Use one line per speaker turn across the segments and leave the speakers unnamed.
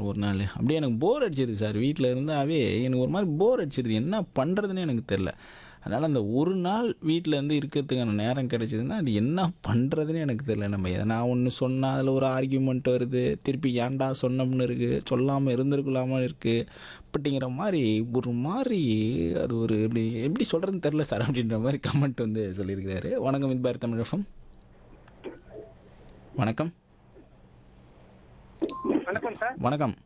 ஒரு நாள் அப்படியே எனக்கு போர் அடிச்சிது சார் வீட்டில் இருந்தாவே எனக்கு ஒரு மாதிரி போர் அடிச்சிருது என்ன பண்ணுறதுன்னு எனக்கு தெரில அதனால் அந்த ஒரு நாள் வீட்டில் இருந்து இருக்கிறதுக்கான நேரம் கிடைச்சதுன்னா அது என்ன பண்ணுறதுன்னு எனக்கு தெரியல நம்ம எதனா ஒன்று சொன்னால் அதில் ஒரு ஆர்கியூமெண்ட் வருது திருப்பி ஏன்டா சொன்னோம்னு இருக்குது சொல்லாமல் இருந்திருக்கலாமா இருக்குது அப்படிங்கிற மாதிரி ஒரு மாதிரி அது ஒரு எப்படி எப்படி சொல்கிறதுன்னு தெரில சார் அப்படின்ற மாதிரி கமெண்ட் வந்து சொல்லியிருக்கிறாரு வணக்கம் வித் பாரத் தமிழகம் வணக்கம்
வணக்கம் சார்
வணக்கம்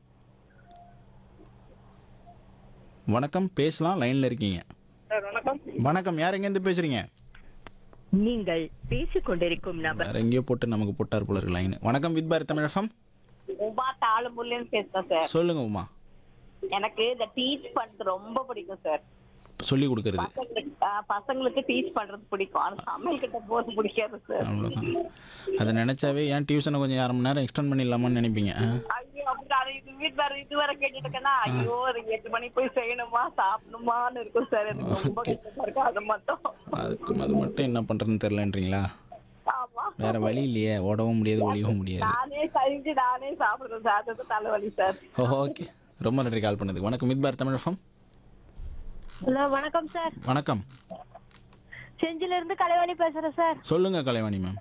வணக்கம் பேசலாம் லைனில் இருக்கீங்க
சார் வணக்கம்
வணக்கம் யார் எங்கேருந்து பேசுகிறீங்க
நீங்கள் பேசிக் கொண்டிருக்கும் நபர்
வேற எங்கேயோ போட்டு நமக்கு போட்டார் போல இருக்கு லைன் வணக்கம் வித் பாரத் தமிழகம்
உமா தாளம்புள்ளன்னு பேசுறேன் சார்
சொல்லுங்க உமா
எனக்கு இந்த டீச் பண்றது ரொம்ப பிடிக்கும் சார்
சொல்லி கொடுக்கறது
பசங்களுக்கு ஆ, பசங்களுக்கு டீச் பண்றது பிடிக்கும் ஆனா சமையல் கிட்ட போறது பிடிக்காது சார்
அவ்வளோதான் அதை நினச்சாவே ஏன் டியூஷனை கொஞ்சம் அரை மணி நேரம் எக்ஸ்டெண்ட் பண்ணிடலாமான்னு நினைப்பீங்க ஆ?
ஐயோ அப்படி அது இது வீட்டு வர இது வரை கேட்டுட்டு இருக்கேன்னா ஐயோ ஒரு எட்டு மணிக்கு போய் செய்யணுமா சாப்பிடணுமான்னு இருக்கும் சார் எனக்கு ரொம்ப கஷ்டமா இருக்கும் அது மட்டும்
அதுக்கு அது மட்டும் என்ன பண்ணுறதுன்னு தெரிலன்றீங்களா
ஆமா
வேற வழி இல்லையே ஓடவும் முடியாது ஒழியவும் முடியாது
நானே செஞ்சு நானே சாப்பிடுறேன் சார் அது தலைவலி சார்
ஓகே ரொம்ப நன்றி கால் பண்ணதுக்கு வணக்கம் வித் பாரத் தமிழகம்
ஹலோ வணக்கம் சார்
வணக்கம்
செஞ்சில இருந்து கலைவாணி பேசுறேன் சார்
சொல்லுங்க கலைவாணி மேம்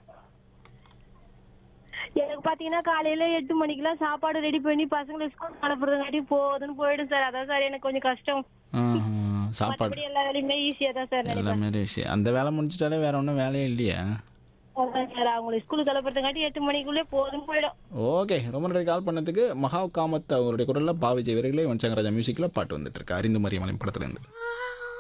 எனக்கு பாத்தீங்கன்னா காலையில எட்டு மணிக்கெல்லாம் சாப்பாடு ரெடி பண்ணி பசங்களை ஸ்கூல் அனுப்புறதுங்காட்டி போதுன்னு போயிடும் சார் அதான் சார் எனக்கு கொஞ்சம் கஷ்டம்
சாப்பாடு
மற்றபடி எல்லா வேலையுமே ஈஸியா தான் சார் நினைப்பேன்
எல்லாமே விஷயம் அந்த வேலை முடிச்சிட்டாலே வேற ஒன்றும் வேலையே இல்லையா
அதான் சார் அவங்களை ஸ்கூலுக்கு அனுப்புறதுங்காட்டி எட்டு மணிக்குள்ளே போதும் போயிடும்
ஓகே ரொம்ப நன்றி கால் பண்ணதுக்கு மகா காமத் அவருடைய குரலில் பாவிஜய் வீரர்களே வன்சங்கராஜா மியூசிக்கில் பாட்டு வந்துட்டு இருக்கு அறிந்து மரியாமலை படத்துலேருந்து